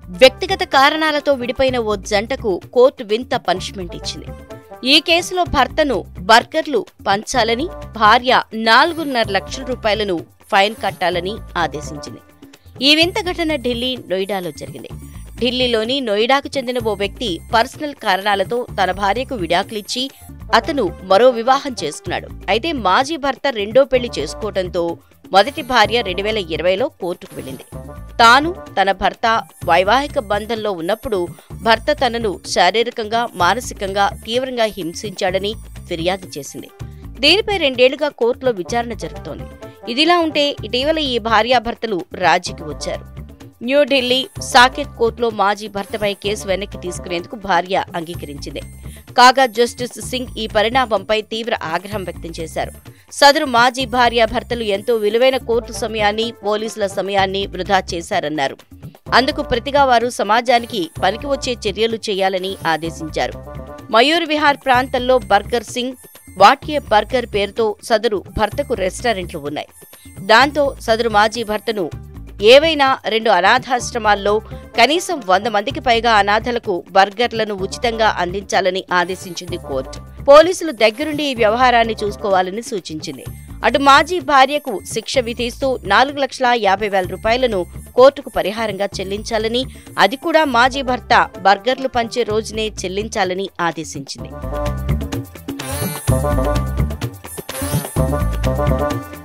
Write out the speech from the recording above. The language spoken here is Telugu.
వ్యక్తిగత కారణాలతో విడిపోయిన ఓ జంటకు కోర్టు వింత పనిష్మెంట్ ఇచ్చింది ఈ కేసులో భర్తను బర్గర్లు పంచాలని భార్య నాలుగున్నర లక్షల రూపాయలను ఫైన్ కట్టాలని ఆదేశించింది ఈ వింత ఘటన ఢిల్లీ నోయిడాలో జరిగింది ఢిల్లీలోని నోయిడాకు చెందిన ఓ వ్యక్తి పర్సనల్ కారణాలతో తన భార్యకు విడాకులిచ్చి అతను మరో వివాహం చేసుకున్నాడు అయితే మాజీ భర్త రెండో పెళ్లి చేసుకోవడంతో మొదటి భార్య రెండు వేల ఇరవైలో కోర్టుకు వెళ్ళింది తాను తన భర్త వైవాహిక బంధంలో ఉన్నప్పుడు భర్త తనను శారీరకంగా మానసికంగా తీవ్రంగా హింసించాడని ఫిర్యాదు చేసింది దీనిపై రెండేళ్లుగా కోర్టులో విచారణ జరుగుతోంది ఇదిలా ఉంటే ఇటీవల ఈ భార్యాభర్తలు రాజీకి వచ్చారు న్యూఢిల్లీ సాకెట్ కోర్టులో మాజీ భర్తపై కేసు వెనక్కి తీసుకునేందుకు భార్య అంగీకరించింది కాగా జస్టిస్ సింగ్ ఈ పరిణామంపై తీవ్ర ఆగ్రహం వ్యక్తం చేశారు సదరు మాజీ భార్య భర్తలు ఎంతో విలువైన కోర్టు సమయాన్ని పోలీసుల సమయాన్ని వృధా చేశారన్నారు అందుకు ప్రతిగా వారు సమాజానికి పనికి వచ్చే చర్యలు చేయాలని ఆదేశించారు మయూర్ విహార్ ప్రాంతంలో బర్గర్ సింగ్ వాట్యే బర్గర్ పేరుతో సదరు భర్తకు రెస్టారెంట్లు ఉన్నాయి దాంతో సదరు మాజీ భర్తను ఏవైనా రెండు అనాథాశ్రమాల్లో కనీసం వంద మందికి పైగా అనాథలకు బర్గర్లను ఉచితంగా అందించాలని ఆదేశించింది కోర్టు పోలీసులు దగ్గరుండి ఈ వ్యవహారాన్ని చూసుకోవాలని సూచించింది అటు మాజీ భార్యకు శిక్ష విధిస్తూ నాలుగు లక్షల యాభై వేల రూపాయలను కోర్టుకు పరిహారంగా చెల్లించాలని అది కూడా మాజీ భర్త బర్గర్లు పంచే రోజునే చెల్లించాలని ఆదేశించింది